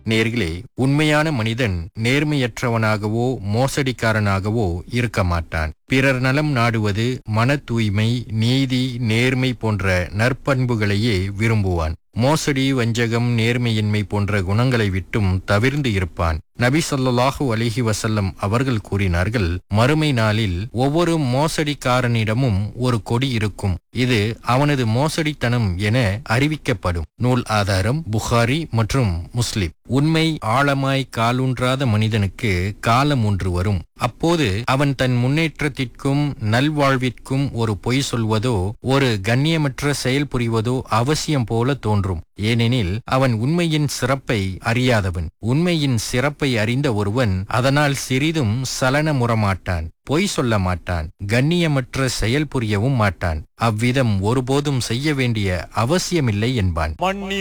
நேர்களே உண்மையான மனிதன் நேர்மையற்றவனாகவோ மோசடிக்காரனாகவோ இருக்க மாட்டான் பிறர் நலம் நாடுவது மன தூய்மை நீதி நேர்மை போன்ற நற்பண்புகளையே விரும்புவான் மோசடி வஞ்சகம் நேர்மையின்மை போன்ற குணங்களை விட்டும் தவிர்ந்து இருப்பான் நபி ஸல்லல்லாஹு அலைஹி வஸல்லம் அவர்கள் கூறினார்கள் மறுமை நாளில் ஒவ்வொரு மோசடிக்காரனிடமும் ஒரு கொடி இருக்கும் இது அவனது மோசடித்தனம் என அறிவிக்கப்படும் நூல் ஆதாரம் புகாரி மற்றும் முஸ்லிம் உண்மை ஆழமாய் காலூன்றாத மனிதனுக்கு காலம் ஒன்று வரும் அப்போது அவன் தன் முன்னேற்றத்திற்கும் நல்வாழ்விற்கும் ஒரு பொய் சொல்வதோ ஒரு கண்ணியமற்ற செயல் புரிவதோ அவசியம் போல தோன்றும் ஏனெனில் அவன் உண்மையின் சிறப்பை அறியாதவன் உண்மையின் சிறப்பை அறிந்த ஒருவன் அதனால் சிறிதும் சலனமுறமாட்டான் பொய் சொல்ல மாட்டான் கண்ணியமற்ற செயல் புரியவும் மாட்டான் அவ்விதம் ஒருபோதும் செய்ய வேண்டிய அவசியமில்லை என்பான் மண்ணி